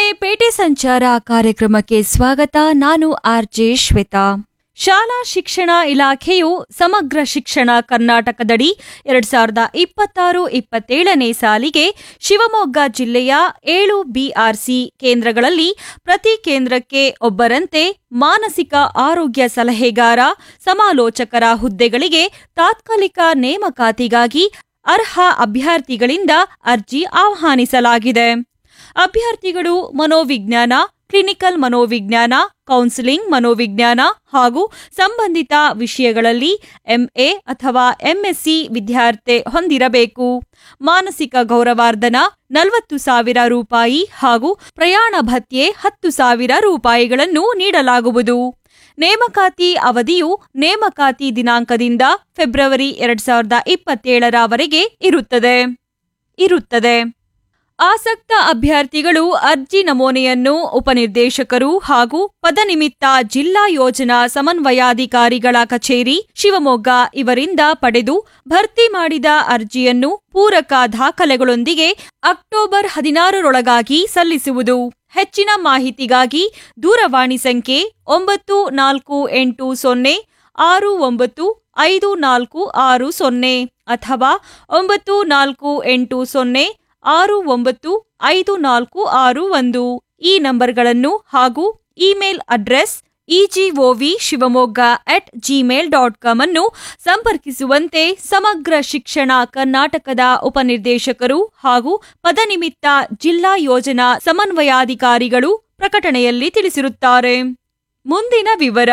ಪೇಟೆ ಸಂಚಾರ ಕಾರ್ಯಕ್ರಮಕ್ಕೆ ಸ್ವಾಗತ ನಾನು ಆರ್ಜೆ ಶ್ವೇತಾ ಶಾಲಾ ಶಿಕ್ಷಣ ಇಲಾಖೆಯು ಸಮಗ್ರ ಶಿಕ್ಷಣ ಕರ್ನಾಟಕದಡಿ ಎರಡ್ ಸಾವಿರದ ಇಪ್ಪತ್ತಾರು ಇಪ್ಪತ್ತೇಳನೇ ಸಾಲಿಗೆ ಶಿವಮೊಗ್ಗ ಜಿಲ್ಲೆಯ ಏಳು ಬಿಆರ್ಸಿ ಕೇಂದ್ರಗಳಲ್ಲಿ ಪ್ರತಿ ಕೇಂದ್ರಕ್ಕೆ ಒಬ್ಬರಂತೆ ಮಾನಸಿಕ ಆರೋಗ್ಯ ಸಲಹೆಗಾರ ಸಮಾಲೋಚಕರ ಹುದ್ದೆಗಳಿಗೆ ತಾತ್ಕಾಲಿಕ ನೇಮಕಾತಿಗಾಗಿ ಅರ್ಹ ಅಭ್ಯರ್ಥಿಗಳಿಂದ ಅರ್ಜಿ ಆಹ್ವಾನಿಸಲಾಗಿದೆ ಅಭ್ಯರ್ಥಿಗಳು ಮನೋವಿಜ್ಞಾನ ಕ್ಲಿನಿಕಲ್ ಮನೋವಿಜ್ಞಾನ ಕೌನ್ಸಿಲಿಂಗ್ ಮನೋವಿಜ್ಞಾನ ಹಾಗೂ ಸಂಬಂಧಿತ ವಿಷಯಗಳಲ್ಲಿ ಎಂಎ ಅಥವಾ ಎಂಎಸ್ಸಿ ವಿದ್ಯಾರ್ಥಿ ಹೊಂದಿರಬೇಕು ಮಾನಸಿಕ ಗೌರವಾರ್ಧನ ನಲವತ್ತು ಸಾವಿರ ರೂಪಾಯಿ ಹಾಗೂ ಪ್ರಯಾಣ ಭತ್ಯೆ ಹತ್ತು ಸಾವಿರ ರೂಪಾಯಿಗಳನ್ನು ನೀಡಲಾಗುವುದು ನೇಮಕಾತಿ ಅವಧಿಯು ನೇಮಕಾತಿ ದಿನಾಂಕದಿಂದ ಫೆಬ್ರವರಿ ಎರಡ್ ಸಾವಿರದ ಇಪ್ಪತ್ತೇಳರವರೆಗೆ ಇರುತ್ತದೆ ಇರುತ್ತದೆ ಆಸಕ್ತ ಅಭ್ಯರ್ಥಿಗಳು ಅರ್ಜಿ ನಮೂನೆಯನ್ನು ಉಪನಿರ್ದೇಶಕರು ಹಾಗೂ ಪದನಿಮಿತ್ತ ಜಿಲ್ಲಾ ಯೋಜನಾ ಸಮನ್ವಯಾಧಿಕಾರಿಗಳ ಕಚೇರಿ ಶಿವಮೊಗ್ಗ ಇವರಿಂದ ಪಡೆದು ಭರ್ತಿ ಮಾಡಿದ ಅರ್ಜಿಯನ್ನು ಪೂರಕ ದಾಖಲೆಗಳೊಂದಿಗೆ ಅಕ್ಟೋಬರ್ ಹದಿನಾರರೊಳಗಾಗಿ ಸಲ್ಲಿಸುವುದು ಹೆಚ್ಚಿನ ಮಾಹಿತಿಗಾಗಿ ದೂರವಾಣಿ ಸಂಖ್ಯೆ ಒಂಬತ್ತು ನಾಲ್ಕು ಎಂಟು ಸೊನ್ನೆ ಆರು ಒಂಬತ್ತು ಐದು ನಾಲ್ಕು ಆರು ಸೊನ್ನೆ ಅಥವಾ ಒಂಬತ್ತು ನಾಲ್ಕು ಎಂಟು ಸೊನ್ನೆ ಆರು ಒಂಬತ್ತು ಐದು ನಾಲ್ಕು ಆರು ಒಂದು ಈ ನಂಬರ್ಗಳನ್ನು ಹಾಗೂ email address egov Shivamogga at Gmail dot com ಅನ್ನು ಸಂಪರ್ಕಿಸುವಂತೆ ಸಮಗ್ರ ಶಿಕ್ಷಣ ಕರ್ನಾಟಕದ ಉಪನಿರ್ದೇಶಕರು ಹಾಗೂ ಪದನಿಮಿತ್ತ ಜಿಲ್ಲಾ ಯೋಜನಾ ಸಮನ್ವಯಾಧಿಕಾರಿಗಳು ಪ್ರಕಟಣೆಯಲ್ಲಿ ತಿಳಿಸಿರುತ್ತಾರೆ ಮುಂದಿನ ವಿವರ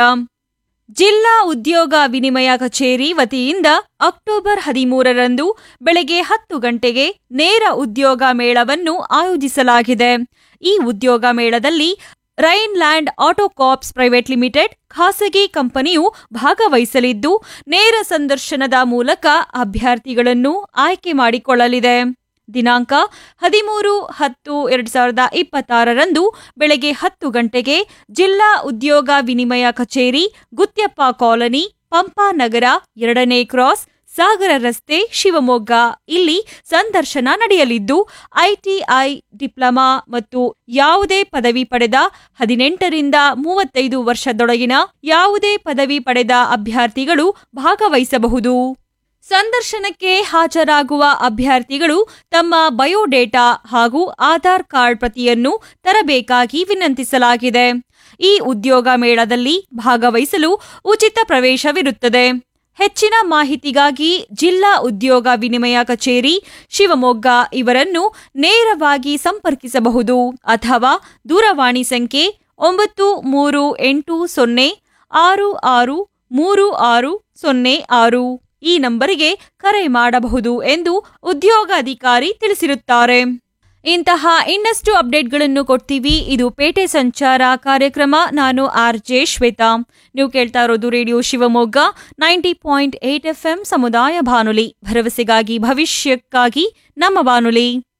ಜಿಲ್ಲಾ ಉದ್ಯೋಗ ವಿನಿಮಯ ಕಚೇರಿ ವತಿಯಿಂದ ಅಕ್ಟೋಬರ್ ಹದಿಮೂರರಂದು ಬೆಳಗ್ಗೆ ಹತ್ತು ಗಂಟೆಗೆ ನೇರ ಉದ್ಯೋಗ ಮೇಳವನ್ನು ಆಯೋಜಿಸಲಾಗಿದೆ ಈ ಉದ್ಯೋಗ ಮೇಳದಲ್ಲಿ Rain Land Autocaps private limited ಖಾಸಗಿ ಕಂಪನಿಯು ಭಾಗವಹಿಸಲಿದ್ದು ನೇರ ಸಂದರ್ಶನದ ಮೂಲಕ ಅಭ್ಯರ್ಥಿಗಳನ್ನು ಆಯ್ಕೆ ಮಾಡಿಕೊಳ್ಳಲಿದೆ ದಿನಾಂಕ ಹದಿಮೂರು ಹತ್ತು ಎರಡ್ ಸಾವಿರದ ಇಪ್ಪತ್ತಾರರಂದು ಬೆಳಗ್ಗೆ ಹತ್ತು ಗಂಟೆಗೆ ಜಿಲ್ಲಾ ಉದ್ಯೋಗ ವಿನಿಮಯ ಕಚೇರಿ ಗುತ್ಯಪ್ಪ ಕಾಲನಿ ಪಂಪಾ ನಗರ ಎರಡನೇ ಕ್ರಾಸ್ ಸಾಗರ ರಸ್ತೆ ಶಿವಮೊಗ್ಗ ಇಲ್ಲಿ ಸಂದರ್ಶನ ನಡೆಯಲಿದ್ದು ಐಟಿಐ ಡಿಪ್ಲೊಮಾ ಮತ್ತು ಯಾವುದೇ ಪದವಿ ಪಡೆದ ಹದಿನೆಂಟರಿಂದ ಮೂವತ್ತೈದು ವರ್ಷದೊಳಗಿನ ಯಾವುದೇ ಪದವಿ ಪಡೆದ ಅಭ್ಯರ್ಥಿಗಳು ಭಾಗವಹಿಸಬಹುದು ಸಂದರ್ಶನಕ್ಕೆ ಹಾಜರಾಗುವ ಅಭ್ಯರ್ಥಿಗಳು ತಮ್ಮ ಬಯೋಡೇಟಾ ಹಾಗೂ ಆಧಾರ್ ಕಾರ್ಡ್ ಪ್ರತಿಯನ್ನು ತರಬೇಕಾಗಿ ವಿನಂತಿಸಲಾಗಿದೆ ಈ ಉದ್ಯೋಗ ಮೇಳದಲ್ಲಿ ಭಾಗವಹಿಸಲು ಉಚಿತ ಪ್ರವೇಶವಿರುತ್ತದೆ ಹೆಚ್ಚಿನ ಮಾಹಿತಿಗಾಗಿ ಜಿಲ್ಲಾ ಉದ್ಯೋಗ ವಿನಿಮಯ ಕಚೇರಿ ಶಿವಮೊಗ್ಗ ಇವರನ್ನು ನೇರವಾಗಿ ಸಂಪರ್ಕಿಸಬಹುದು ಅಥವಾ ದೂರವಾಣಿ ಸಂಖ್ಯೆ ಒಂಬತ್ತು ಮೂರು ಎಂಟು ಸೊನ್ನೆ ಆರು ಆರು ಮೂರು ಆರು ಸೊನ್ನೆ ಆರು ಈ ನಂಬರಿಗೆ ಕರೆ ಮಾಡಬಹುದು ಎಂದು ಉದ್ಯೋಗಾಧಿಕಾರಿ ತಿಳಿಸಿರುತ್ತಾರೆ ಇಂತಹ ಇನ್ನಷ್ಟು ಅಪ್ಡೇಟ್ಗಳನ್ನು ಕೊಡ್ತೀವಿ ಇದು ಪೇಟೆ ಸಂಚಾರ ಕಾರ್ಯಕ್ರಮ ನಾನು ಆರ್ ಜೆ ಶ್ವೇತಾ ನೀವು ಕೇಳ್ತಾ ಇರೋದು radio Shivamogga ninety point eight F M ಸಮುದಾಯ ಬಾನುಲಿ ಭರವಸೆಗಾಗಿ ಭವಿಷ್ಯಕ್ಕಾಗಿ ನಮ್ಮ ಬಾನುಲಿ